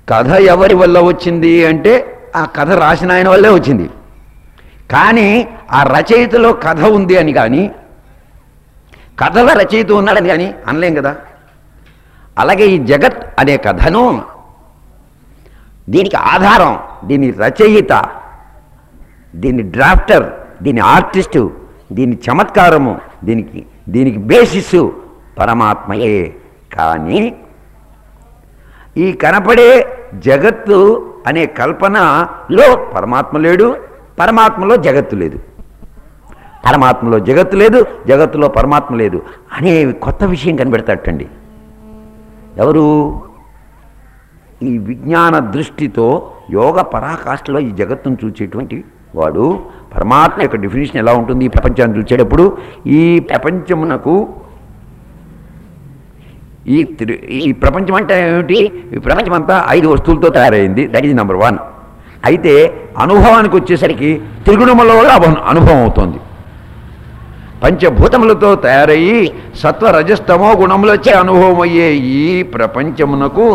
కథ ఎవరి వల్ల వచ్చింది అంటే ఆ కథ రాసిన ఆయన వల్లే వచ్చింది కానీ ఆ రచయితలో కథ ఉంది అని కానీ కథల రచయిత ఉన్నాడని కానీ అనలేం కదా అలాగే ఈ జగత్ అనే కథను దీనికి ఆధారం దీని రచయిత దీని డ్రాఫ్టర్ దీని ఆర్టిస్టు దీని చమత్కారము దీనికి దీనికి బేసిస్ పరమాత్మయే కానీ ఈ కనపడే జగత్తు అనే కల్పనలో పరమాత్మ లేడు పరమాత్మలో జగత్తు లేదు పరమాత్మలో జగత్తు లేదు జగత్తులో పరమాత్మ లేదు అనే కొత్త విషయం కనిపెడతాటండి ఎవరు ఈ విజ్ఞాన దృష్టితో యోగ పరాకాష్ఠలో ఈ జగత్తును చూసేటువంటి వాడు పరమాత్మ యొక్క డెఫినేషన్ ఎలా ఉంటుంది ఈ ప్రపంచాన్ని చూసేటప్పుడు ఈ ప్రపంచమునకు ఈ త్రి- ఈ ప్రపంచం అంటే ఏమిటి ఈ ప్రపంచం అంతా ఐదు వస్తువులతో తయారైంది దట్ ఈజ్ నెంబర్ వన్ అయితే అనుభవానికి వచ్చేసరికి త్రిగుణముల వల్ల అభ- అనుభవం అవుతుంది పంచభూతములతో తయారయ్యి సత్వ రజస్తమో గుణములొచ్చే అనుభవం అయ్యే ఈ ప్రపంచమునకు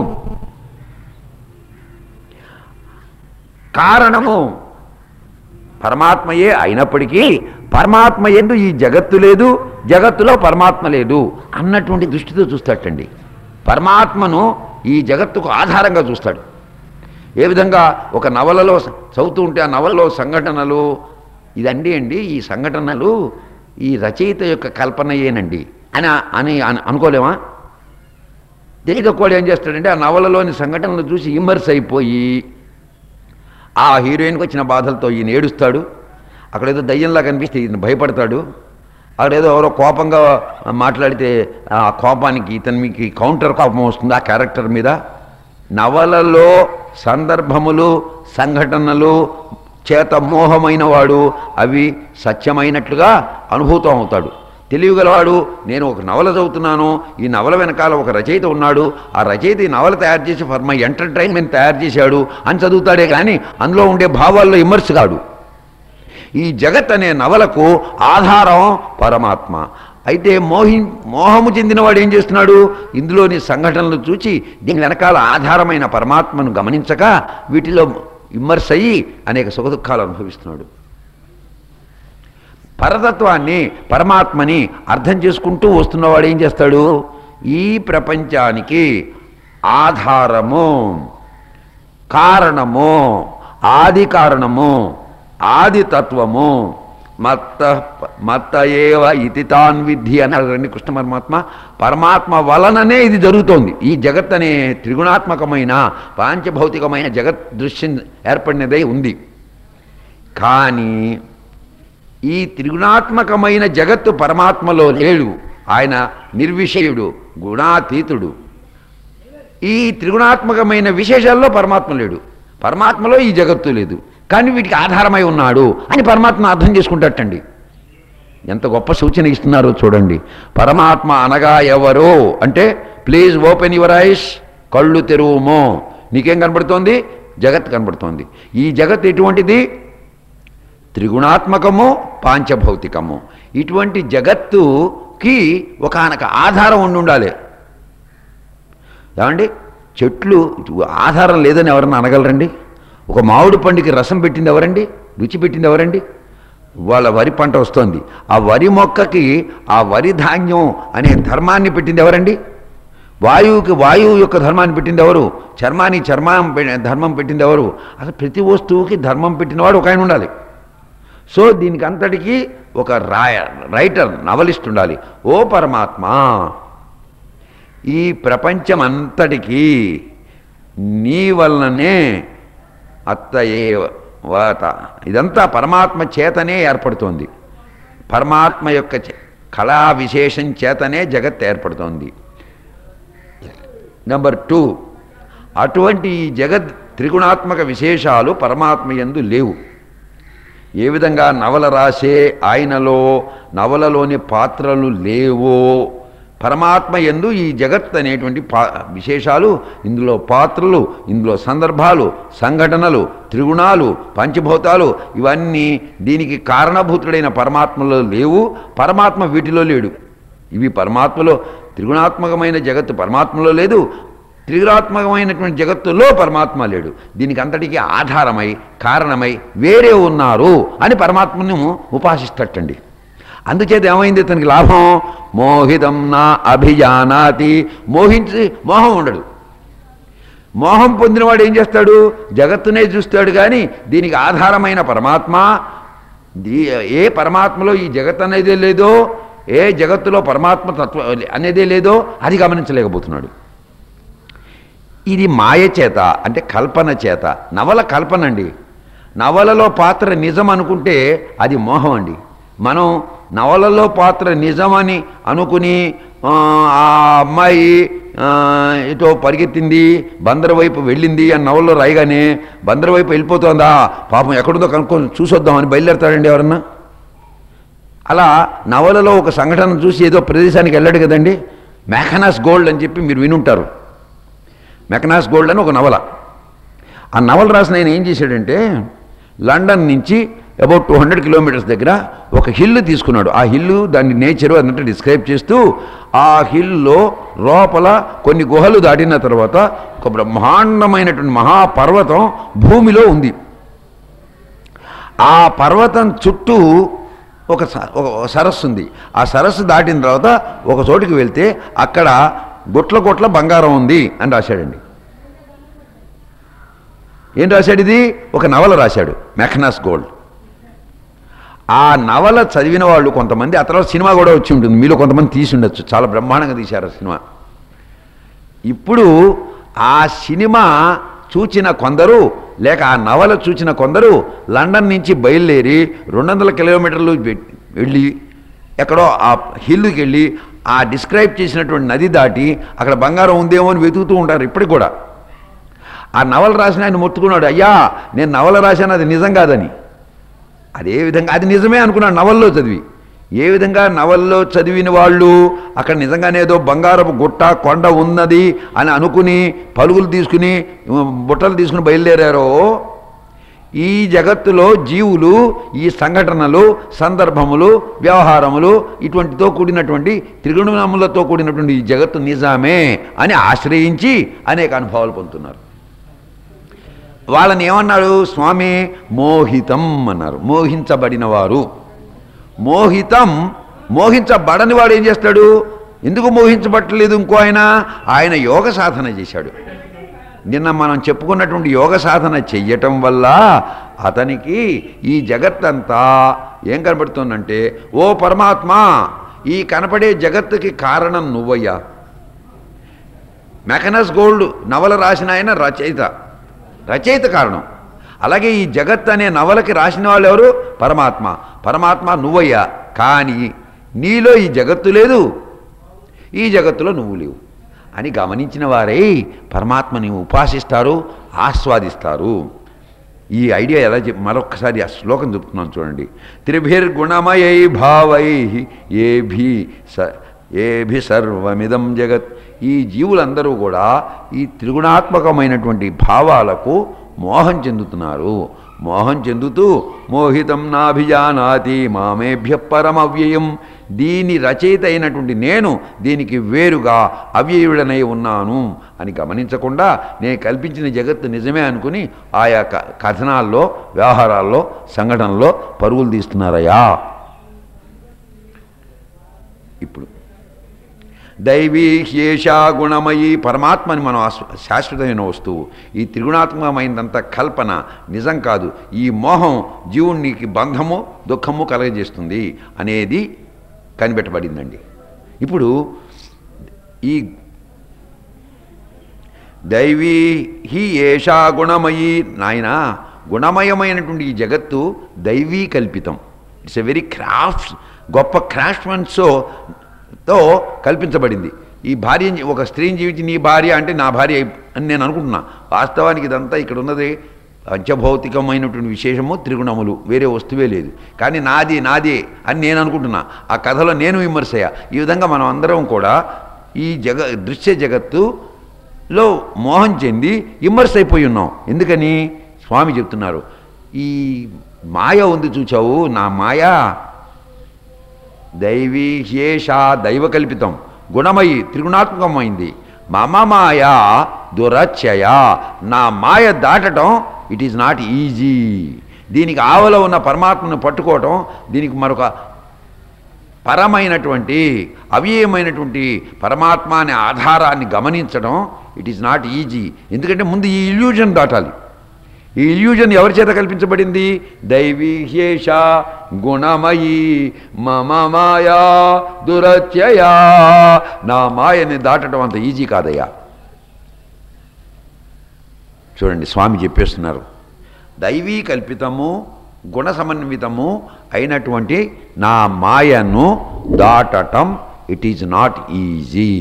కారణము పరమాత్మయే అయినప్పటికీ పరమాత్మ ఎందు ఈ జగత్తు లేదు జగత్తులో పరమాత్మ లేదు అన్నటువంటి దృష్టితో చూస్తాటండి పరమాత్మను ఈ జగత్తుకు ఆధారంగా చూస్తాడు ఏ విధంగా ఒక నవలలో స- చదువుతూ ఉంటే ఆ నవలలో సంఘటనలు ఇదండి అండి ఈ సంఘటనలు ఈ రచయిత యొక్క కల్పనయేనండి అని అని అను- అనుకోలేమా తెలియకపోవడం ఏం చేస్తాడంటే ఆ నవలలోని సంఘటనలు చూసి ఇమ్మర్స్ అయిపోయి ఆ హీరోయిన్కి వచ్చిన బాధలతో ఈయన ఏడుస్తాడు అక్కడేదో దయ్యంలా కనిపిస్తే ఈయన భయపడతాడు అక్కడేదో ఎవరో కోపంగా మాట్లాడితే ఆ కోపానికి ఇతనికి కౌంటర్ కోపం వస్తుంది ఆ క్యారెక్టర్ మీద నవలలో సందర్భములు సంఘటనలు చేత మోహమైన వాడు అవి సత్యమైనట్లుగా అనుభూతం అవుతాడు తెలియగలవాడు నేను ఒక నవల చదువుతున్నాను ఈ నవల వెనకాల ఒక రచయిత ఉన్నాడు ఆ రచయిత ఈ నవల తయారు చేసి ఫర్ మై ఎంటర్టైన్మెంట్ తయారు చేశాడు అని చదువుతాడే కానీ అందులో ఉండే భావాల్లో ఇమ్మర్స్ కాడు ఈ జగత్ అనే నవలకు ఆధారం పరమాత్మ అయితే మోహి మోహము చెందినవాడు ఏం చేస్తున్నాడు ఇందులోని సంఘటనలు చూచి దీని వెనకాల ఆధారమైన పరమాత్మను గమనించక వీటిలో ఇమ్మర్స్ అయ్యి అనేక సుఖదుఖాలు అనుభవిస్తున్నాడు పరతత్వాన్ని పరమాత్మని అర్థం చేసుకుంటూ వస్తున్నవాడు ఏం చేస్తాడు ఈ ప్రపంచానికి ఆధారము కారణము ఆది కారణము ఆది తత్వము మత్త మత్త ఏవ ఇతి తాన్ విద్ధి అన్నాడండి కృష్ణ పరమాత్మ పరమాత్మ వలననే ఇది జరుగుతోంది ఈ జగత్ అనే త్రిగుణాత్మకమైన పాంచభౌతికమైన జగత్ దృశ్యం ఏర్పడినదై ఉంది కానీ ఈ త్రిగుణాత్మకమైన జగత్తు పరమాత్మలో లేడు ఆయన నిర్విషయుడు గుణాతీతుడు ఈ త్రిగుణాత్మకమైన విశేషాల్లో పరమాత్మ లేడు పరమాత్మలో ఈ జగత్తు లేదు కానీ వీటికి ఆధారమై ఉన్నాడు అని పరమాత్మ అర్థం చేసుకుంటాటండి ఎంత గొప్ప సూచన ఇస్తున్నారో చూడండి పరమాత్మ అనగా ఎవరో అంటే ప్లీజ్ ఓపెన్ యువర్ ఐస్ కళ్ళు తెరువుమో నీకేం కనబడుతోంది జగత్ కనబడుతోంది ఈ జగత్ ఎటువంటిది త్రిగుణాత్మకము పాంచభౌతికము ఇటువంటి జగత్తుకి ఒకనొక ఆధారం ఉండి ఉండాలి ఏమండి చెట్లు ఆధారం లేదని ఎవరన్నా అనగలరండి ఒక మామిడి పండుకి రసం పెట్టింది ఎవరండి రుచి పెట్టింది ఎవరండి వాళ్ళ వరి పంట వస్తోంది ఆ వరి మొక్కకి ఆ వరి ధాన్యం అనే ధర్మాన్ని పెట్టింది ఎవరండి వాయువుకి వాయువు యొక్క ధర్మాన్ని పెట్టింది ఎవరు చర్మానికి చర్మం పె- ధర్మం పెట్టింది ఎవరు అసలు ప్రతి వస్తువుకి ధర్మం పెట్టినవాడు ఒక ఆయన ఉండాలి సో దీనికి అంతటికీ ఒక రాయ రైటర్ నవలిస్ట్ ఉండాలి ఓ పరమాత్మ ఈ ప్రపంచం అంతటికీ నీ వలననే అత్తయే వాత ఇదంతా పరమాత్మ చేతనే ఏర్పడుతోంది పరమాత్మ యొక్క చే- కళా విశేషం చేతనే జగత్ ఏర్పడుతోంది నెంబర్ టూ అటువంటి ఈ జగత్ త్రిగుణాత్మక విశేషాలు పరమాత్మ యందు లేవు ఏ విధంగా నవల రాసే ఆయనలో నవలలోని పాత్రలు లేవో పరమాత్మ ఎందు ఈ జగత్ అనేటువంటి పా విశేషాలు ఇందులో పాత్రలు ఇందులో సందర్భాలు సంఘటనలు త్రిగుణాలు పంచభూతాలు ఇవన్నీ దీనికి కారణభూతుడైన పరమాత్మలో లేవు పరమాత్మ వీటిలో లేడు ఇవి పరమాత్మలో త్రిగుణాత్మకమైన జగత్తు పరమాత్మలో లేదు త్రిగుణాత్మకమైనటువంటి జగత్తులో పరమాత్మ లేడు దీనికి అంతటికీ ఆధారమై కారణమై వేరే ఉన్నారు అని పరమాత్మను ఉపాసిస్తటండి అందుచేత ఏమైంది ఇతనికి లాభం మోహితం నా అభిజానాతి మోహించి మోహం ఉండడు మోహం పొందినవాడు ఏం చేస్తాడు జగత్తునే చూస్తాడు కానీ దీనికి ఆధారమైన పరమాత్మ దీ- ఏ పరమాత్మలో ఈ జగత్ అనేదే లేదో ఏ జగత్తులో పరమాత్మ తత్వ అనేదే లేదో అది గమనించలేకపోతున్నాడు ఇది మాయ చేత అంటే కల్పన చేత నవల కల్పన అండి నవలలో పాత్ర నిజం అనుకుంటే అది మోహం అండి మనం నవలలో పాత్ర నిజమని అనుకుని ఆ, ఆ అమ్మాయి ఆ, ఇటో పరిగెత్తింది బందర వైపు వెళ్ళింది అని నవల్లో రాయగానే బందర వైపు వెళ్ళిపోతుందా పాపం ఎక్కడుందో కనుక్కొని చూసొద్దామని బయలుదేరతాడండి ఎవరన్నా అలా నవలలో ఒక సంఘటన చూసి ఏదో ప్రదేశానికి వెళ్ళాడు కదండి మెకనాస్ గోల్డ్ అని చెప్పి మీరు వినుంటారు మెకనాస్ గోల్డ్ అని ఒక నవల ఆ నవల రాసిన ఆయన ఏం చేశాడంటే లండన్ నుంచి అబౌట్ టూ హండ్రెడ్ కిలోమీటర్స్ దగ్గర ఒక హిల్ తీసుకున్నాడు ఆ హిల్లు దాని నేచరు అన్నట్టు డిస్క్రైబ్ చేస్తూ ఆ హిల్లో లోపల కొన్ని గుహలు దాటిన తర్వాత ఒక బ్రహ్మాండమైనటువంటి మహాపర్వతం భూమిలో ఉంది ఆ పర్వతం చుట్టూ ఒక స- ఒక సరస్సు ఉంది ఆ సరస్సు దాటిన తర్వాత ఒక చోటికి వెళ్తే అక్కడ గుట్ల గుట్ల బంగారం ఉంది అని రాశాడండి ఏం రాశాడు ఇది ఒక నవల రాశాడు మెకనాస్ గోల్డ్ ఆ నవల చదివిన వాళ్ళు కొంతమంది ఆ తర్వాత సినిమా కూడా వచ్చి ఉంటుంది మీలో కొంతమంది తీసి ఉండొచ్చు చాలా బ్రహ్మాండంగా తీశారు ఆ సినిమా ఇప్పుడు ఆ సినిమా చూచిన కొందరు లేక ఆ నవల చూచిన కొందరు లండన్ నుంచి బయలుదేరి రెండు వందల కిలోమీటర్లు వె- వెళ్ళి ఎక్కడో ఆ హిల్లుకి వెళ్ళి ఆ డిస్క్రైబ్ చేసినటువంటి నది దాటి అక్కడ బంగారం ఉందేమో అని వెతుకుతూ ఉంటారు ఇప్పటికి కూడా ఆ నవల రాసిన ఆయన మొత్తుకున్నాడు అయ్యా నేను నవల రాశాను అది నిజం కాదని అదే విధంగా అది నిజమే అనుకున్నాడు నవల్లో చదివి ఏ విధంగా నవల్లో చదివిన వాళ్ళు అక్కడ నిజంగానే ఏదో బంగారపు గుట్ట కొండ ఉన్నది అని అనుకుని పలుగులు తీసుకుని ఉమ్, బుట్టలు తీసుకుని బయలుదేరారో ఈ జగత్తులో జీవులు ఈ సంఘటనలు సందర్భములు వ్యవహారములు ఇటువంటితో కూడినటువంటి త్రిగుణములతో కూడినటువంటి ఈ జగత్తు నిజామే అని ఆశ్రయించి అనేక అనుభవాలు పొందుతున్నారు వాళ్ళని ఏమన్నాడు స్వామి మోహితం అన్నారు మోహించబడిన వారు మోహితం మోహించబడని వాడు ఏం చేస్తాడు ఎందుకు మోహించబట్టలేదు ఇంకో ఆయన ఆయన యోగ సాధన చేశాడు నిన్న మనం చెప్పుకున్నటువంటి యోగ సాధన చెయ్యటం వల్ల అతనికి ఈ జగత్తంతా ఏం కనబడుతుందంటే ఓ పరమాత్మ ఈ కనపడే జగత్తుకి కారణం నువ్వయ్యా మెకనస్ గోల్డ్ నవల రాసిన ఆయన రచయిత రచయిత కారణం అలాగే ఈ జగత్ అనే నవలకి రాసిన వాళ్ళు ఎవరు పరమాత్మ పరమాత్మ నువ్వయ్యా కానీ నీలో ఈ జగత్తు లేదు ఈ జగత్తులో నువ్వు లేవు అని గమనించిన వారై పరమాత్మని ఉపాసిస్తారు ఆస్వాదిస్తారు ఈ ఐడియా ఎలా చెప్ మరొకసారి ఆ శ్లోకం చెప్తున్నాను చూడండి త్రిభిర్గుణమయై భావై ఏభి స ఏభి సర్వమిదం జగత్ ఈ జీవులందరూ కూడా ఈ త్రిగుణాత్మకమైనటువంటి భావాలకు మోహం చెందుతున్నారు మోహం చెందుతూ మోహితం నాభిజానాతి మామేభ్య పరమవ్యయం దీని రచయిత అయినటువంటి నేను దీనికి వేరుగా అవ్యయుడనై ఉన్నాను అని గమనించకుండా నేను కల్పించిన జగత్తు నిజమే అనుకుని ఆయా క- కథనాల్లో వ్యవహారాల్లో సంఘటనల్లో పరుగులు తీస్తున్నారయ్యా ఇప్పుడు దైవీ హ్యేషా గుణమయి పరమాత్మని మనం ఆస్వ- శాశ్వతమైన వస్తువు ఈ త్రిగుణాత్మకమైనంత కల్పన నిజం కాదు ఈ మోహం జీవునికి బంధము దుఃఖము కలగజేస్తుంది అనేది కనిపెట్టబడిందండి ఇప్పుడు ఈ దైవీ హి ఏషా గుణమయి నాయన గుణమయమైనటువంటి ఈ జగత్తు దైవీ కల్పితం ఇట్స్ ఎ వెరీ క్రాఫ్ట్స్ గొప్ప క్రాఫ్ట్మన్స్తో తో కల్పించబడింది ఈ భార్య ఒక స్త్రీని జీవించి నీ భార్య అంటే నా భార్య అయి- అని నేను అనుకుంటున్నా వాస్తవానికి ఇదంతా ఇక్కడ ఉన్నది పంచభౌతికమైనటువంటి విశేషము త్రిగుణములు వేరే వస్తువే లేదు కానీ నాది నాది అని నేను అనుకుంటున్నా ఆ కథలో నేను విమర్శ అయ్యా ఈ విధంగా మనం అందరం కూడా ఈ జగ దృశ్య జగత్తులో మోహం చెంది ఇమ్మర్స్ అయిపోయి ఉన్నాం ఎందుకని స్వామి చెప్తున్నారు ఈ మాయ ఉంది చూచావు నా మాయ దైవీ హ్యేష దైవ కల్పితం గుణమయి త్రిగుణాత్మకమైంది మమ మాయ దురచయ నా మాయ దాటడం ఇట్ ఈజ్ నాట్ ఈజీ దీనికి ఆవలో ఉన్న పరమాత్మను పట్టుకోవటం దీనికి మరొక పరమైనటువంటి అవ్యయమైనటువంటి పరమాత్మ అనే ఆధారాన్ని గమనించడం ఇట్ ఈజ్ నాట్ ఈజీ ఎందుకంటే ముందు ఈ ఇల్యూజన్ దాటాలి ఈ ఇల్యూజన్ ఎవరి చేత కల్పించబడింది దైవీహేష గుణమయీ మమ మాయా దురత్యయా నా మాయని దాటడం అంత ఈజీ కాదయ్యా చూడండి స్వామి చెప్పేస్తున్నారు దైవీ కల్పితము గుణ సమన్వితము అయినటువంటి నా మాయను దాటటం ఇట్ ఈజ్ నాట్ ఈజీ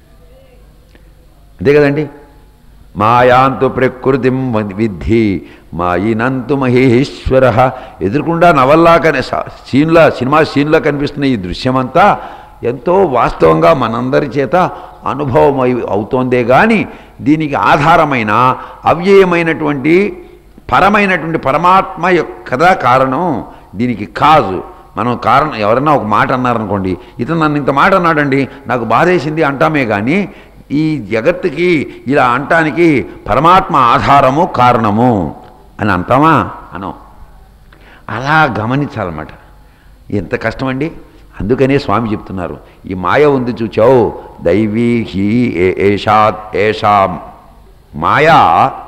అంతే కదండి మాయాంతు ప్రకృతి విద్ధి మాయినంతు మహేశ్వర ఎదురుకుండా నవల్లా కనే సీన్లా సినిమా సీన్లో కనిపిస్తున్న ఈ దృశ్యమంతా ఎంతో వాస్తవంగా మనందరి చేత అనుభవం అయి అవుతోందే కానీ దీనికి ఆధారమైన అవ్యయమైనటువంటి పరమైనటువంటి పరమాత్మ యొక్క కదా కారణం దీనికి కాజు మనం కారణం ఎవరన్నా ఒక మాట అన్నారనుకోండి ఇతను నన్ను ఇంత మాట అన్నాడండి నాకు బాధేసింది అంటామే కానీ ఈ జగత్తుకి ఇలా అంటానికి పరమాత్మ ఆధారము కారణము అని అంటామా అనం అలా గమనించాలన్నమాట ఎంత కష్టమండి అందుకనే స్వామి చెప్తున్నారు ఈ మాయ ఉంది చూచావు దైవీ హీ ఏ- ఏషా ఏషా మాయా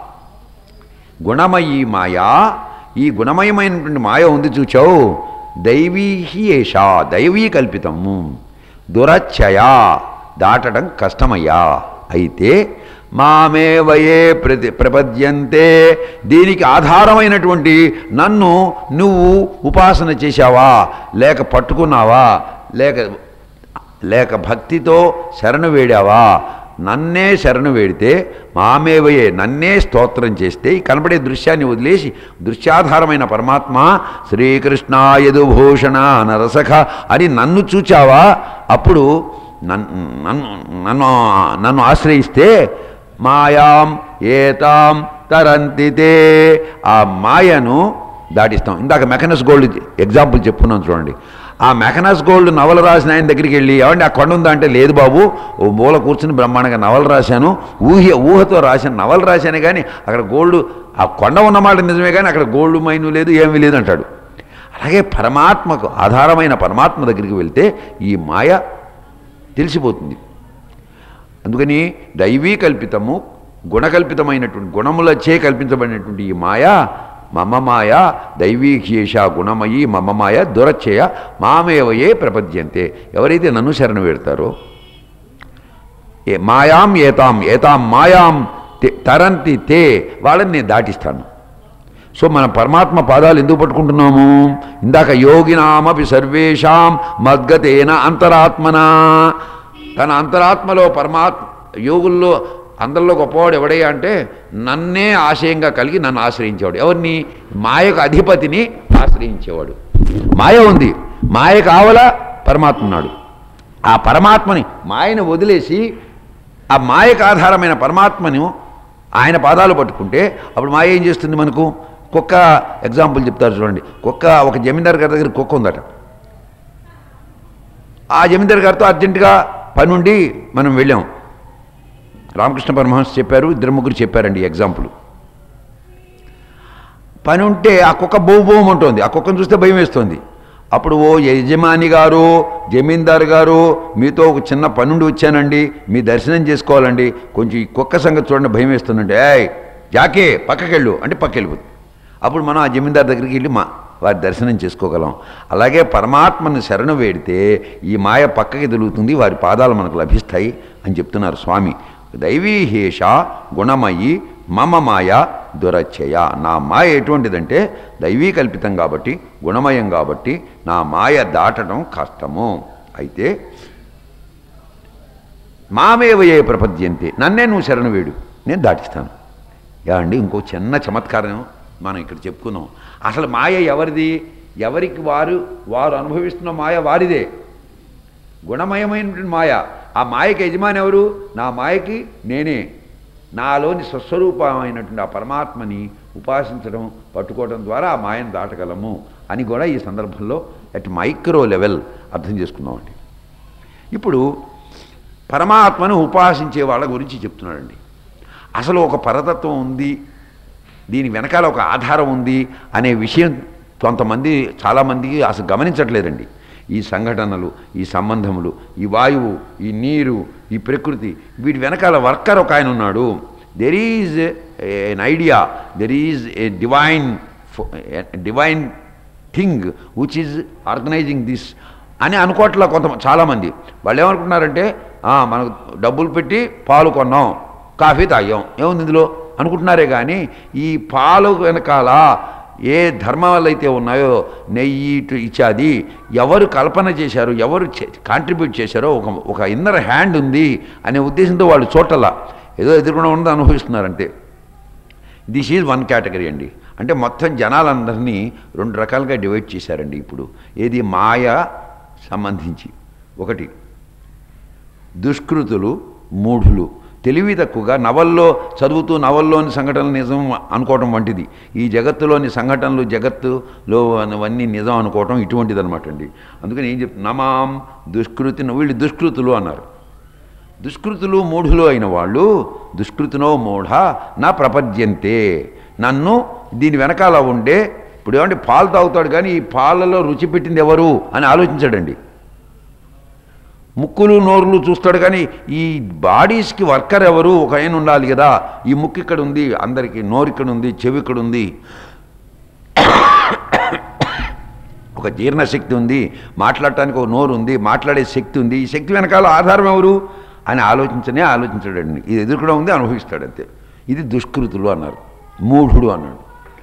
గుణమయీ మాయా ఈ గుణమయమైనటువంటి మాయ ఉంది చూచావు దైవీ హి ఏషా దైవీ కల్పితము దురచ్చయా దాటడం కష్టమయ్యా అయితే మామేవయే ప్రతి ప్రపద్యంతే దీనికి ఆధారమైనటువంటి నన్ను నువ్వు ఉపాసన చేశావా లేక పట్టుకున్నావా లేక లేక భక్తితో శరణు వేడావా నన్నే శరణు వేడితే మామేవయే నన్నే స్తోత్రం చేస్తే ఈ కనబడే దృశ్యాన్ని వదిలేసి దృశ్యాధారమైన పరమాత్మ శ్రీకృష్ణాయదుభూషణ నరసఖ అని నన్ను చూచావా అప్పుడు నన్ను నన్ను నన్ను నన్ను ఆశ్రయిస్తే మాయాం ఏతాం తరంతితే ఆ మాయను దాటిస్తాం ఇందాక మెకనస్ గోల్డ్ ఎగ్జాంపుల్ చెప్పుకున్నాం చూడండి ఆ మెకనస్ గోల్డ్ నవల రాసిన ఆయన దగ్గరికి వెళ్ళి ఏమండి ఆ కొండ ఉందా అంటే లేదు బాబు ఓ మూల కూర్చుని బ్రహ్మాండంగా నవల రాశాను ఊహ ఊహతో రాశాను నవల రాశాను కానీ అక్కడ గోల్డ్ ఆ కొండ ఉన్నమాట నిజమే కానీ అక్కడ గోల్డ్ మైను లేదు ఏమీ లేదు అంటాడు అలాగే పరమాత్మకు ఆధారమైన పరమాత్మ దగ్గరికి వెళ్తే ఈ మాయ తెలిసిపోతుంది అందుకని దైవీ కల్పితము గుణకల్పితమైనటువంటి గుణములచే కల్పించబడినటువంటి ఈ మాయ మమ మాయ దైవీహ్యేష గుణమయి మమ మాయ దురచ్చయ మామేవయే ప్రపద్యంతే ఎవరైతే నన్ను శరణు పెడతారో ఏ మాయాం ఏతాం ఏతాం మాయాం తే- తరంతి తే వాళ్ళని నేను దాటిస్తాను సో మన పరమాత్మ పాదాలు ఎందుకు పట్టుకుంటున్నాము ఇందాక యోగినామపి సర్వేషాం మద్గతేన అంతరాత్మనా తన అంతరాత్మలో పరమాత్మ యోగుల్లో అందరిలో గొప్పవాడు ఎవడయ్యా అంటే నన్నే ఆశయంగా కలిగి నన్ను ఆశ్రయించేవాడు ఎవరిని మాయకు అధిపతిని ఆశ్రయించేవాడు మాయ ఉంది మాయ కావాలా పరమాత్మ ఉన్నాడు ఆ పరమాత్మని మాయను వదిలేసి ఆ మాయకు ఆధారమైన పరమాత్మను ఆయన పాదాలు పట్టుకుంటే అప్పుడు మాయ ఏం చేస్తుంది మనకు కుక్క ఎగ్జాంపుల్ చెప్తారు చూడండి కుక్క ఒక జమీందార్ గారి దగ్గర కుక్క ఉందట ఆ జమీందార్ గారితో అర్జెంటుగా పని ఉండి మనం వెళ్ళాం రామకృష్ణ పరమహంస చెప్పారు ఇద్దరు ముగ్గురు చెప్పారండి ఈ ఎగ్జాంపుల్ పని ఉంటే ఆ కుక్క బోవు బోవం ఉంటుంది ఆ కుక్కను చూస్తే భయం వేస్తుంది అప్పుడు ఓ యజమాని గారు జమీందారు గారు మీతో ఒక చిన్న పనుండి వచ్చానండి మీ దర్శనం చేసుకోవాలండి కొంచెం ఈ కుక్క సంగతి చూడండి భయం వేస్తుందంటే ఏయ్ జాకే పక్కకెళ్ళు అంటే పక్కెళ్ళిపోతుంది అప్పుడు మనం ఆ జమీందారు దగ్గరికి వెళ్ళి మా వారి దర్శనం చేసుకోగలం అలాగే పరమాత్మను శరణు వేడితే ఈ మాయ పక్కకి తిరుగుతుంది వారి పాదాలు మనకు లభిస్తాయి అని చెప్తున్నారు స్వామి దైవీహేష గుణమయి మమ మాయ దురచ్చయ నా మాయ ఎటువంటిదంటే దైవీ కల్పితం కాబట్టి గుణమయం కాబట్టి నా మాయ దాటడం కష్టము అయితే మామేవయే ప్రపద్యంతే నన్నే నువ్వు శరణు వేడు నేను దాటిస్తాను యా అండి ఇంకో చిన్న చమత్కారం మనం ఇక్కడ చెప్పుకున్నాం అసలు మాయ ఎవరిది ఎవరికి వారు వారు అనుభవిస్తున్న మాయ వారిదే గుణమయమైనటువంటి మాయ ఆ మాయకి యజమాని ఎవరు నా మాయకి నేనే నాలోని స్వస్వరూపమైనటువంటి ఆ పరమాత్మని ఉపాసించడం పట్టుకోవడం ద్వారా ఆ మాయను దాటగలము అని కూడా ఈ సందర్భంలో అట్ మైక్రో లెవెల్ అర్థం చేసుకున్నామండి ఇప్పుడు పరమాత్మను ఉపాసించే వాళ్ళ గురించి చెప్తున్నాడండి అసలు ఒక పరతత్వం ఉంది దీని వెనకాల ఒక ఆధారం ఉంది అనే విషయం కొంతమంది చాలామందికి అసలు గమనించట్లేదండి ఈ సంఘటనలు ఈ సంబంధములు ఈ వాయువు ఈ నీరు ఈ ప్రకృతి వీటి వెనకాల వర్కర్ ఒక ఆయన ఉన్నాడు there is an idea there is a divine divine thing which is organizing this అని అనుకోవట్లా కొంత చాలామంది వాళ్ళు ఏమనుకుంటున్నారంటే "ఆ, మనకు డబ్బులు పెట్టి పాలు కొన్నాం కాఫీ తాగాం ఏముంది ఇందులో అనుకుంటున్నారే కానీ ఈ పాలు వెనకాల ఏ ధర్మాలు అయితే ఉన్నాయో నెయ్యి ఇటు ఇచ్చాది ఎవరు కల్పన చేశారు ఎవరు కాంట్రిబ్యూట్ చేశారో ఒక ఒక ఇన్నర్ హ్యాండ్ ఉంది అనే ఉద్దేశంతో వాళ్ళు చోటలా ఏదో ఎదురుకుండా ఉన్నది అనుభవిస్తున్నారంటే దిస్ ఈజ్ వన్ కేటగిరీ అండి అంటే మొత్తం జనాలందరినీ రెండు రకాలుగా డివైడ్ చేశారండి ఇప్పుడు ఏది మాయ సంబంధించి ఒకటి దుష్కృతులు మూఢులు తెలివి తక్కువగా నవల్లో చదువుతూ నవల్లోని సంఘటనలు నిజం అనుకోవటం వంటిది ఈ జగత్తులోని సంఘటనలు జగత్తులో అవన్నీ నిజం అనుకోవటం ఇటువంటిది అనమాట అండి అందుకని ఏం చెప్తున్నా నమాం దుష్కృతి వీళ్ళు దుష్కృతులు అన్నారు దుష్కృతులు మూఢులు అయిన వాళ్ళు దుష్కృతినో మూఢ నా ప్రపద్యంతే నన్ను దీని వెనకాల ఉండే ఇప్పుడు ఏమంటే పాలు తాగుతాడు కానీ ఈ పాలలో రుచి పెట్టింది ఎవరు అని ఆలోచించాడండి ముక్కులు నోరులు చూస్తాడు కానీ ఈ బాడీస్కి వర్కర్ ఎవరు ఒక ఆయన ఉండాలి కదా ఈ ముక్కు ఇక్కడ ఉంది అందరికీ నోరు ఇక్కడ ఉంది చెవి ఇక్కడ ఉంది ఒక జీర్ణశక్తి ఉంది మాట్లాడటానికి ఒక నోరు ఉంది మాట్లాడే శక్తి ఉంది ఈ శక్తి వెనకాల ఆధారం ఎవరు అని ఆలోచించనే ఆలోచించాడండి ఇది ఎదుర్కొడం ఉంది అనుభవిస్తాడు అంతే ఇది దుష్కృతులు అన్నారు మూఢుడు అన్నాడు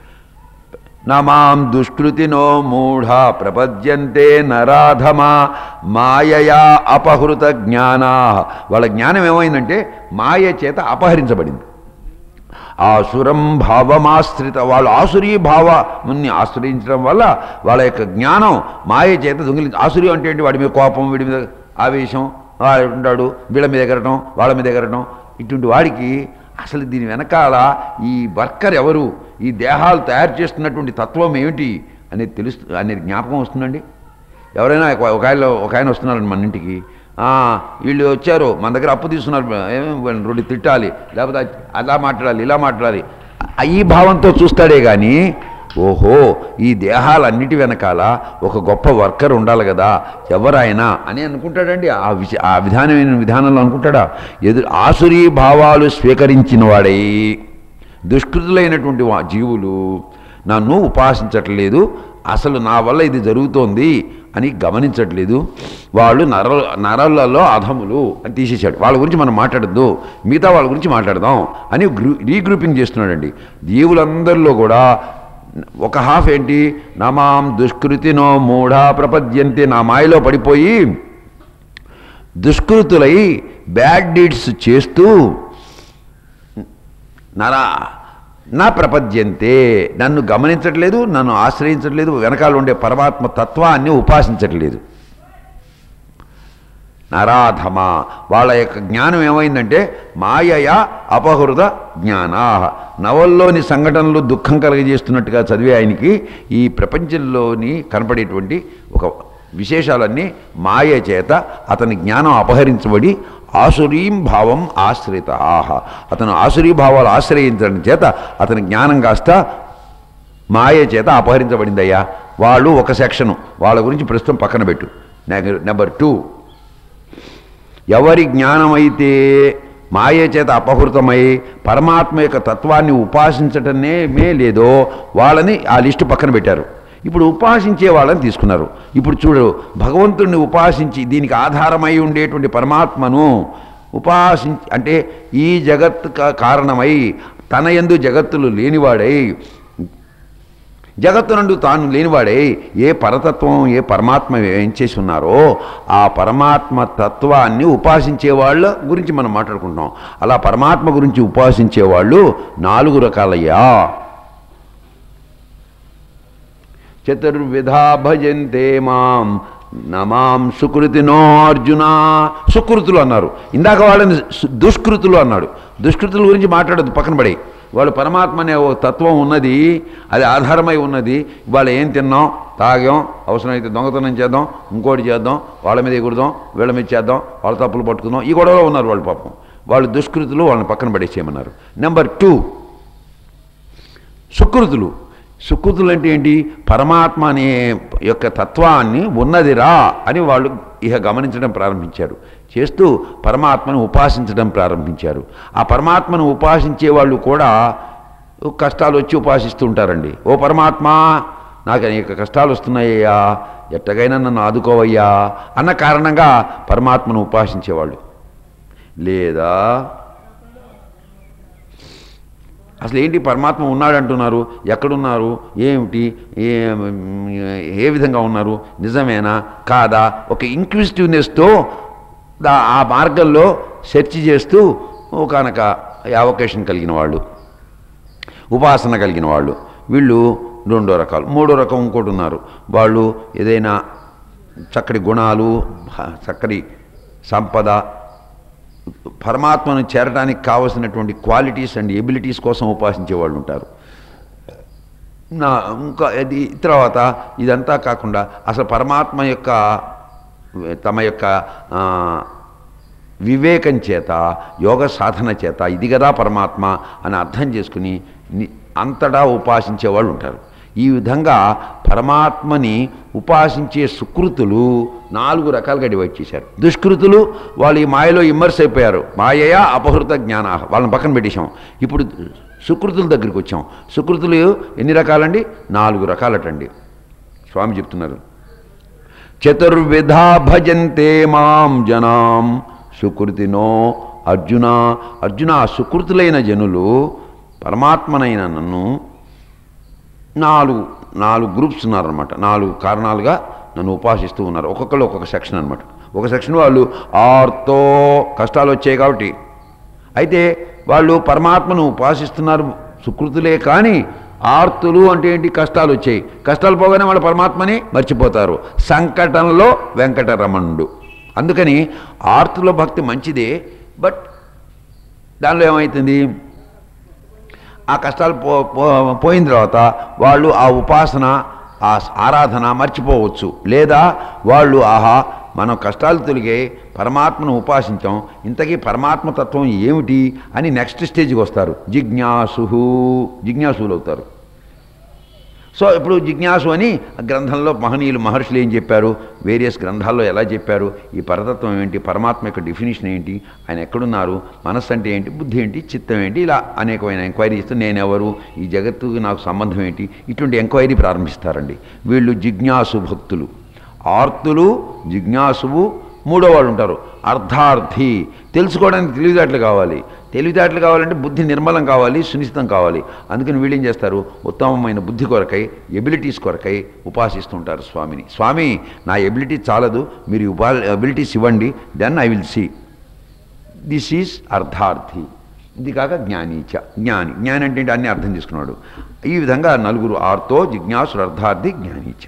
నమాం దుష్కృతినో మూఢ ప్రపద్యంతే నరాధమా మాయయా అపహృత జ్ఞానా వాళ్ళ జ్ఞానం ఏమైందంటే మాయ చేత అపహరించబడింది ఆసురం భావమాశ్రిత వాళ్ళు ఆసురీ భావముని ఆశ్రయించడం వల్ల వాళ్ళ యొక్క జ్ఞానం మాయ చేత దొంగిలించి ఆసురి అంటే ఏంటి వాడి మీద కోపం వీడి మీద ఆవేశం వాడు ఉంటాడు వీళ్ళ మీద ఎగరటం వాళ్ళ మీద ఎగరటం ఇటువంటి వాడికి అసలు దీని వెనకాల ఈ వర్కర్ ఎవరు ఈ దేహాలు తయారు చేస్తున్నటువంటి తత్వం ఏమిటి అనేది తెలుస్తు అనేది జ్ఞాపకం వస్తుందండి ఎవరైనా ఒక ఒక ఆయన ఒక ఆయన వస్తున్నారండి మన ఇంటికి "ఆ, వీళ్ళు వచ్చారు మన దగ్గర అప్పు తీసుకున్నారు ఏం వీళ్ళని రెండు తిట్టాలి లేకపోతే అలా మాట్లాడాలి ఇలా మాట్లాడాలి ఆ ఈ భావంతో చూస్తాడే కానీ ఓహో ఈ దేహాలన్నిటి వెనకాల ఒక గొప్ప వర్కర్ ఉండాలి కదా ఎవరైనా అని అనుకుంటాడండి ఆ విష ఆ విధానమైన విధానంలో అనుకుంటాడా ఎదురు ఆసురీ భావాలు స్వీకరించిన వాడై దుష్కృతులైనటువంటి వా- జీవులు నన్ను ఉపాసించట్లేదు అసలు నా వల్ల ఇది జరుగుతోంది అని గమనించట్లేదు వాళ్ళు నర నరలలో అధములు అని తీసేశాడు వాళ్ళ గురించి మనం మాట్లాడద్దు మిగతా వాళ్ళ గురించి మాట్లాడదాం అని గ్రూ రీగ్రూపింగ్ చేస్తున్నాడండి జీవులందరిలో కూడా ఒక హాఫ్ ఏంటి నమాం దుష్కృతినో మూఢా ప్రపద్యంతే నా మాయలో పడిపోయి దుష్కృతులై బ్యాడ్ డీడ్స్ చేస్తూ నరా నా ప్రపద్యంతే నన్ను గమనించట్లేదు నన్ను ఆశ్రయించట్లేదు వెనకాల ఉండే పరమాత్మ తత్వాన్ని ఉపాసించట్లేదు నరాధమ వాళ్ళ యొక్క జ్ఞానం ఏమైందంటే మాయయ అపహృత జ్ఞానా నవల్లోని సంఘటనలు దుఃఖం కలగజేస్తున్నట్టుగా చదివే ఆయనకి ఈ ప్రపంచంలోని కనపడేటువంటి ఒక విశేషాలన్నీ మాయ చేత అతని జ్ఞానం అపహరించబడి ఆసురీం భావం ఆశ్రిత ఆహ అతను ఆసురీ భావాలు ఆశ్రయించడం చేత అతని జ్ఞానం కాస్త మాయ చేత అపహరించబడిందయ్యా వాళ్ళు ఒక సెక్షను వాళ్ళ గురించి ప్రస్తుతం పక్కన పెట్టు నెగ- నెంబర్ టూ ఎవరి జ్ఞానమైతే మాయ చేత అపహృతమై పరమాత్మ యొక్క తత్వాన్ని ఉపాసించటమే మే లేదో వాళ్ళని ఆ లిస్టు పక్కన పెట్టారు ఇప్పుడు ఉపాసించే వాళ్ళని తీసుకున్నారు ఇప్పుడు చూడు భగవంతుడిని ఉపాసించి దీనికి ఆధారమై ఉండేటువంటి పరమాత్మను ఉపాసించి అంటే ఈ జగత్ కా- కారణమై తన యందు జగత్తులు లేనివాడై జగత్తునందు తాను లేనివాడే ఏ పరతత్వం ఏ పరమాత్మ ఏం చేసి ఉన్నారో ఆ పరమాత్మ తత్వాన్ని ఉపాసించే వాళ్ళ గురించి మనం మాట్లాడుకుంటాం అలా పరమాత్మ గురించి ఉపాసించే వాళ్ళు నాలుగు రకాలయ్యా చతుర్విధా భజంతే మాం నమాం సుకృతినో అర్జున సుకృతులు అన్నారు ఇందాక వాళ్ళని సు- దుష్కృతులు అన్నాడు దుష్కృతుల గురించి మాట్లాడద్దు పక్కన పడే వాళ్ళు పరమాత్మ అనే ఓ తత్వం ఉన్నది అది ఆధారమై ఉన్నది ఇవాళ ఏం తిన్నాం తాగాం అవసరమైతే దొంగతనం చేద్దాం ఇంకోటి చేద్దాం వాళ్ళ మీద ఎగురుదాం వీళ్ళ మీద చేద్దాం వాళ్ళ తప్పులు పట్టుకుందాం ఈ గొడవలో ఉన్నారు వాళ్ళు పాపం వాళ్ళు దుష్కృతులు వాళ్ళని పక్కన పడేసేయమన్నారు నెంబర్ టూ సుకృతులు సుకృతులు అంటే ఏంటి పరమాత్మ అనే యొక్క తత్వాన్ని ఉన్నదిరా అని వాళ్ళు ఇహ గమనించడం ప్రారంభించారు చేస్తూ పరమాత్మను ఉపాసించడం ప్రారంభించారు ఆ పరమాత్మను ఉపాసించే వాళ్ళు కూడా కష్టాలు వచ్చి ఉపాసిస్తూ ఉంటారండి ఓ పరమాత్మ నాకు అనేక కష్టాలు వస్తున్నాయ్యా ఎట్టగైనా నన్ను ఆదుకోవయ్యా అన్న కారణంగా పరమాత్మను ఉపాసించేవాళ్ళు లేదా అసలు ఏంటి పరమాత్మ ఉన్నాడు అంటున్నారు ఎక్కడున్నారు ఏమిటి ఏ ఏ విధంగా ఉన్నారు నిజమేనా కాదా ఒక ఇంక్విజిటివ్నెస్తో దా ఆ మార్గంలో సెర్చ్ చేస్తూ కనుక అవకాశం కలిగిన వాళ్ళు ఉపాసన కలిగిన వాళ్ళు వీళ్ళు రెండో రకాలు మూడో రకం ఇంకోటి ఉన్నారు వాళ్ళు ఏదైనా చక్కటి గుణాలు చక్కటి సంపద పరమాత్మను చేరడానికి కావలసినటువంటి క్వాలిటీస్ అండ్ ఎబిలిటీస్ కోసం ఉపాసించే వాళ్ళు ఉంటారు నా ఇంకా ఇది తర్వాత ఇదంతా కాకుండా అసలు పరమాత్మ యొక్క తమ యొక్క ఆ, వివేకం చేత యోగ సాధన చేత ఇది కదా పరమాత్మ అని అర్థం చేసుకుని ని- అంతటా ఉపాసించే వాళ్ళు ఉంటారు ఈ విధంగా పరమాత్మని ఉపాసించే సుకృతులు నాలుగు రకాలుగా డివైడ్ చేశారు దుష్కృతులు వాళ్ళు ఈ మాయలో ఇమ్మర్స్ అయిపోయారు మాయయా అపహృత జ్ఞాన వాళ్ళని పక్కన పెట్టేశాం ఇప్పుడు సుకృతుల దగ్గరికి వచ్చాం సుకృతులు ఎన్ని రకాలండి నాలుగు రకాలటండి స్వామి చెప్తున్నారు చతుర్విధా భజంతే మాం జనాం సుకృతినో అర్జున అర్జున సుకృతులైన జనులు పరమాత్మనైన నన్ను నాలుగు నాలుగు గ్రూప్స్ ఉన్నారనమాట నాలుగు కారణాలుగా నన్ను ఉపాసిస్తూ ఉన్నారు ఒక్కొక్కరు ఒక్కొక్క సెక్షన్ అనమాట ఒక సెక్షన్ వాళ్ళు ఆర్తో కష్టాలు వచ్చాయి కాబట్టి అయితే వాళ్ళు పరమాత్మను ఉపాసిస్తున్నారు సుకృతులే కానీ ఆర్తులు అంటే ఏంటి కష్టాలు వచ్చాయి కష్టాలు పోగానే వాళ్ళు పరమాత్మని మర్చిపోతారు సంకటంలో వెంకటరమణుడు అందుకని ఆర్తుల భక్తి మంచిదే బట్ దానిలో ఏమవుతుంది ఆ కష్టాలు పో పో- పోయిన తర్వాత వాళ్ళు ఆ ఉపాసన ఆ ఆరాధన మర్చిపోవచ్చు లేదా వాళ్ళు ఆహా మనం కష్టాలు తొలిగే పరమాత్మను ఉపాసించాం ఇంతకీ పరమాత్మ తత్వం ఏమిటి అని నెక్స్ట్ స్టేజ్కి వస్తారు జిజ్ఞాసు జిజ్ఞాసులు అవుతారు సో ఇప్పుడు జిజ్ఞాసు అని ఆ గ్రంథంలో మహనీయులు మహర్షులు ఏం చెప్పారు వేరియస్ గ్రంథాల్లో ఎలా చెప్పారు ఈ పరతత్వం ఏంటి పరమాత్మ యొక్క డెఫినేషన్ ఏంటి ఆయన ఎక్కడున్నారు మనస్సు అంటే ఏంటి బుద్ధి ఏంటి చిత్తం ఏంటి ఇలా అనేకమైన ఎంక్వైరీ ఇస్తూ నేనెవరు ఈ జగత్తుకి నాకు సంబంధం ఏంటి ఇటువంటి ఎంక్వైరీ ప్రారంభిస్తారండి వీళ్ళు జిజ్ఞాసు భక్తులు ఆర్తులు జిజ్ఞాసువు మూడో వాళ్ళు ఉంటారు అర్ధార్థి తెలుసుకోవడానికి తెలివితేటలు కావాలి తెలివితేటలు కావాలంటే బుద్ధి నిర్మలం కావాలి సునిశ్చితం కావాలి అందుకని వీళ్ళు ఏం చేస్తారు ఉత్తమమైన బుద్ధి కొరకై ఎబిలిటీస్ కొరకై ఉపాసిస్తుంటారు స్వామిని స్వామి నా ఎబిలిటీ చాలదు మీరు ఉపా ఎబిలిటీస్ ఇవ్వండి then I will see this is అర్ధార్థి ఇది కాక జ్ఞానీచ జ్ఞాని జ్ఞాని అంటే ఏంటి? అన్ని అర్థం చేసుకున్నాడు ఈ విధంగా నలుగురు ఆర్తో జిజ్ఞాసుడు అర్ధార్థి జ్ఞానీచ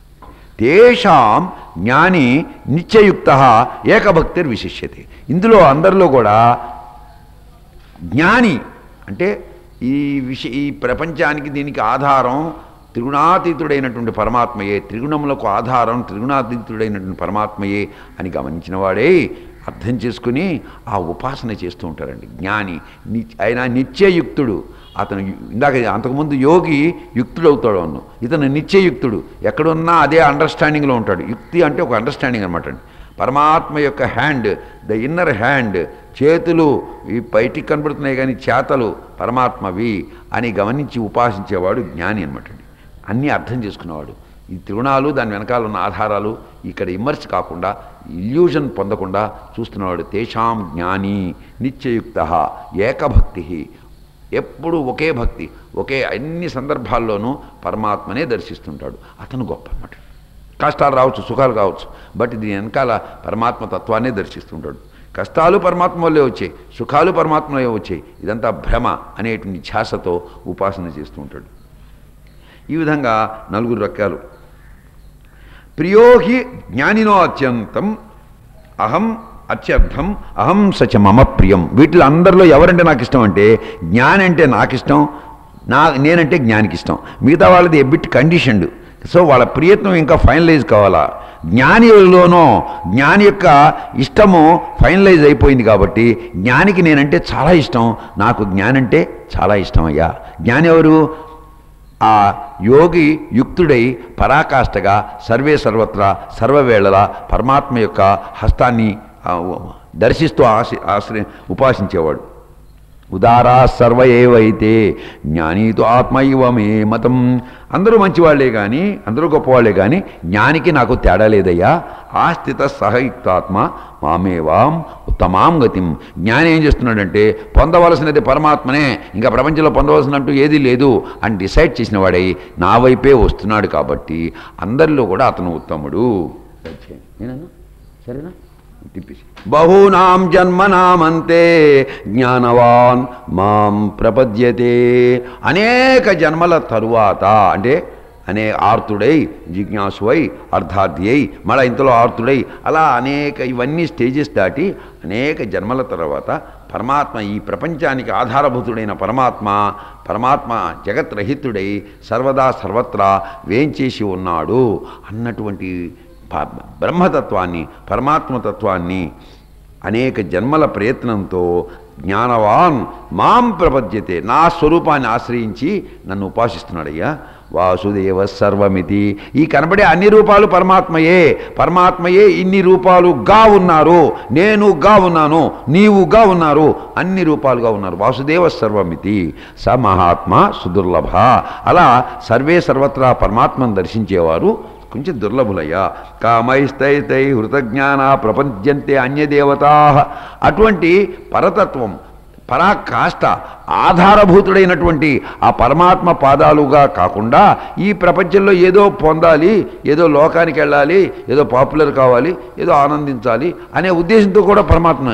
తేషాం జ్ఞాని నిత్యయుక్త ఏకభక్తిర్ విశిష్యతే ఇందులో అందరిలో కూడా జ్ఞాని అంటే ఈ విష ఈ ప్రపంచానికి దీనికి ఆధారం త్రిగుణాతీతుడైనటువంటి పరమాత్మయే త్రిగుణములకు ఆధారం త్రిగుణాతీతుడైనటువంటి పరమాత్మయే అని గమనించిన వాడే అర్థం చేసుకుని ఆ ఉపాసన చేస్తూ ఉంటారండి జ్ఞాని ని ఆయన నిత్యయుక్తుడు అతను యు- ఇందాక అంతకుముందు యోగి యుక్తుడవుతాడు అన్ను ఇతను నిత్యయుక్తుడు ఎక్కడున్నా అదే అండర్స్టాండింగ్లో ఉంటాడు యుక్తి అంటే ఒక అండర్స్టాండింగ్ అనమాట అండి పరమాత్మ యొక్క హ్యాండ్ ద ఇన్నర్ హ్యాండ్ చేతులు ఈ బయటికి కనబడుతున్నాయి కానీ చేతలు పరమాత్మవి అని గమనించి ఉపాసించేవాడు జ్ఞాని అనమాట అండి అన్నీ అర్థం చేసుకునేవాడు ఈ త్రిగుణాలు దాని వెనకాల ఉన్న ఆధారాలు ఇక్కడ ఇమ్మర్స్ కాకుండా ఇల్యూజన్ పొందకుండా చూస్తున్నవాడు తేషాం జ్ఞాని నిత్యయుక్త ఏకభక్తి ఎప్పుడు ఒకే భక్తి ఒకే అన్ని సందర్భాల్లోనూ పరమాత్మనే దర్శిస్తుంటాడు అతను గొప్ప అన్నమాట కష్టాలు రావచ్చు సుఖాలు కావచ్చు బట్ దీని వెనకాల పరమాత్మ తత్వాన్నే దర్శిస్తుంటాడు కష్టాలు పరమాత్మ వల్లే వచ్చాయి సుఖాలు పరమాత్మ వల్లే వచ్చాయి ఇదంతా భ్రమ అనేటువంటి ధ్యాసతో ఉపాసన చేస్తూ ఉంటాడు ఈ విధంగా నలుగురు రకాలు ప్రియోహి జ్ఞానినో అత్యంతం అహం అత్యర్థం అహం సచ మమ ప్రియం వీటిలో అందరిలో ఎవరంటే నాకు ఇష్టం అంటే జ్ఞాని అంటే నాకు ఇష్టం నా నేనంటే జ్ఞానికి ఇష్టం మిగతా వాళ్ళది ఎబిట్ కండిషన్డ్ సో వాళ్ళ ప్రియత్నం ఇంకా ఫైనలైజ్ కావాలా జ్ఞానిలోనో జ్ఞాని యొక్క ఇష్టము ఫైనలైజ్ అయిపోయింది కాబట్టి జ్ఞానికి నేనంటే చాలా ఇష్టం నాకు జ్ఞానంటే చాలా ఇష్టం అయ్యా జ్ఞాని ఎవరు ఆ యోగి యుక్తుడై పరాకాష్ఠగా సర్వే సర్వత్రా సర్వవేళలా పరమాత్మ యొక్క హస్తాన్ని ఆ, దర్శిస్తూ ఆశ ఆశ్రయ ఉపాసించేవాడు ఉదారా సర్వ ఏవైతే జ్ఞానీతో ఆత్మ ఇవ మే మతం అందరూ మంచివాళ్లే కానీ అందరూ గొప్పవాళ్లే కానీ జ్ఞానికి నాకు తేడా లేదయ్యా ఆస్థిత సహయుక్తాత్మ మామేవాం ఉత్తమాం గతిం జ్ఞాని ఏం చేస్తున్నాడంటే పొందవలసినది పరమాత్మనే ఇంకా ప్రపంచంలో పొందవలసినట్టు ఏదీ లేదు అని డిసైడ్ చేసిన వాడై నా వైపే వస్తున్నాడు కాబట్టి అందరిలో కూడా అతను ఉత్తముడు నేనన్నా సరేనా తిప్పేసి బహూనాం జన్మనామంతే జ్ఞానవాన్ మాం ప్రపద్యతే అనేక జన్మల తరువాత అంటే అనే ఆర్తుడై జిజ్ఞాసువై అర్థార్థి అయి మళ్ళీ ఇంతలో ఆర్తుడై అలా అనేక ఇవన్నీ స్టేజెస్ దాటి అనేక జన్మల తర్వాత పరమాత్మ ఈ ప్రపంచానికి ఆధారభూతుడైన పరమాత్మ పరమాత్మ జగత్రహితుడై సర్వదా సర్వత్రా వేంచేసి ఉన్నాడు అన్నటువంటి ప- బ్రహ్మతత్వాన్ని పరమాత్మతత్వాన్ని అనేక జన్మల ప్రయత్నంతో జ్ఞానవాన్ మాం ప్రపద్యతే నా స్వరూపాన్ని ఆశ్రయించి నన్ను ఉపాసిస్తున్నాడయ్యా వాసుదేవ సర్వమితి ఈ కనబడే అన్ని రూపాలు పరమాత్మయే పరమాత్మయే ఇన్ని రూపాలుగా ఉన్నారు నేనుగా ఉన్నాను నీవుగా ఉన్నారు అన్ని రూపాలుగా ఉన్నారు వాసుదేవ సర్వమితి స మహాత్మ సుదుర్లభ అలా సర్వే సర్వత్రా పరమాత్మను దర్శించేవారు కొంచెం దుర్లభులయ్యా కామైస్తైతై హృతజ్ఞాన ప్రపంచంతే అన్యదేవతా అటువంటి పరతత్వం పరాకాష్ట ఆధారభూతుడైనటువంటి ఆ పరమాత్మ పాదాలుగా కాకుండా ఈ ప్రపంచంలో ఏదో పొందాలి ఏదో లోకానికి వెళ్ళాలి ఏదో పాపులర్ కావాలి ఏదో ఆనందించాలి అనే ఉద్దేశంతో కూడా పరమాత్మ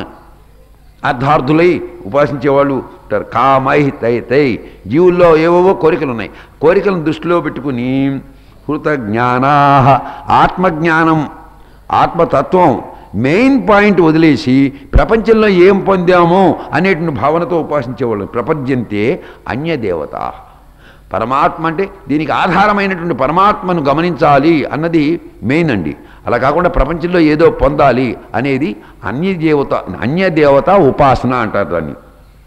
అర్థార్థులై ఉపాసించేవాళ్ళు ఉంటారు కామై తై తై జీవుల్లో ఏవేవో కోరికలు ఉన్నాయి కోరికలను దృష్టిలో పెట్టుకుని హృత జ్ఞానా ఆత్మజ్ఞానం ఆత్మతత్వం మెయిన్ పాయింట్ వదిలేసి ప్రపంచంలో ఏం పొందామో అనేటువంటి భావనతో ఉపాసించేవాళ్ళు ప్రపంచంతే అన్యదేవత పరమాత్మ అంటే దీనికి ఆధారమైనటువంటి పరమాత్మను గమనించాలి అన్నది మెయిన్ అండి అలా కాకుండా ప్రపంచంలో ఏదో పొందాలి అనేది అన్యదేవత అన్యదేవత ఉపాసన అంటారు దాన్ని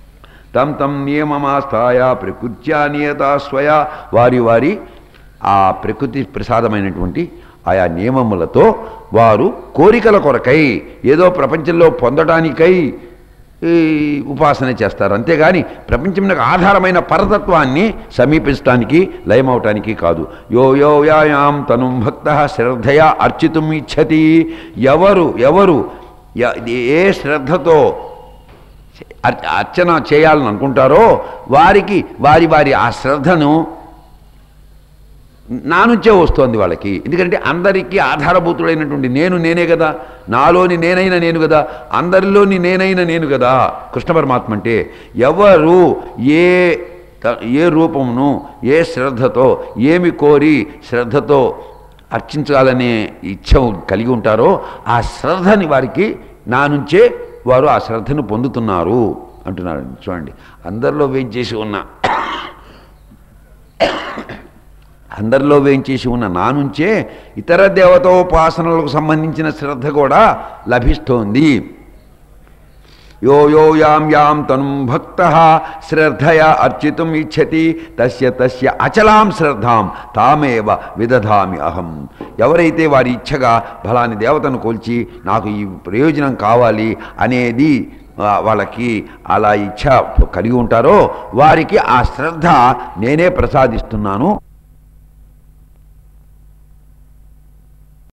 తం తం నియమమాస్థాయ ప్రకృత్యా నియత స్వయ వారి వారి ఆ ప్రకృతి ప్రసాదమైనటువంటి ఆయా నియమములతో వారు కోరికల కొరకై ఏదో ప్రపంచంలో పొందడానికై ఈ ఉపాసన చేస్తారు అంతేగాని ప్రపంచంలో ఆధారమైన పరతత్వాన్ని సమీపించడానికి లయమవటానికి కాదు యో యో యాయాం తను భక్త శ్రద్ధయా అర్చితుం ఇచ్చతి ఎవరు ఎవరు య- ఏ శ్రద్ధతో అర్- అర్చన చేయాలని అనుకుంటారో వారికి వారి వారి ఆ శ్రద్ధను నా నుంచే వస్తోంది వాళ్ళకి ఎందుకంటే అందరికీ ఆధారభూతుడైనటువంటి నేను నేనే కదా నాలోని నేనైన నేను కదా అందరిలోని నేనైన నేను కదా కృష్ణ పరమాత్మ అంటే ఎవరు ఏ త- ఏ రూపమును ఏ శ్రద్ధతో ఏమి కోరి శ్రద్ధతో అర్చించాలనే ఇచ్చ కలిగి ఉంటారో ఆ శ్రద్ధని వారికి నా నుంచే వారు ఆ శ్రద్ధను పొందుతున్నారు అంటున్నారు చూడండి అందరిలో వేయించేసి ఉన్న అందరిలో వేయించేసి ఉన్న నా నుంచే ఇతర దేవతోపాసనలకు సంబంధించిన శ్రద్ధ కూడా లభిస్తోంది యో యో యాం యాం తను భక్త శ్రద్ధయా అర్చితుం ఇచ్చతి తస్య తస్య అచలాం శ్రద్ధాం తామేవ విదధామి అహం ఎవరైతే వారి ఇచ్ఛగా ఫలాని దేవతను కొల్చి నాకు ఈ ప్రయోజనం కావాలి అనేది ఆ, వాళ్ళకి అలా ఇచ్ఛ కలిగి ఉంటారో వారికి ఆ శ్రద్ధ నేనే ప్రసాదిస్తున్నాను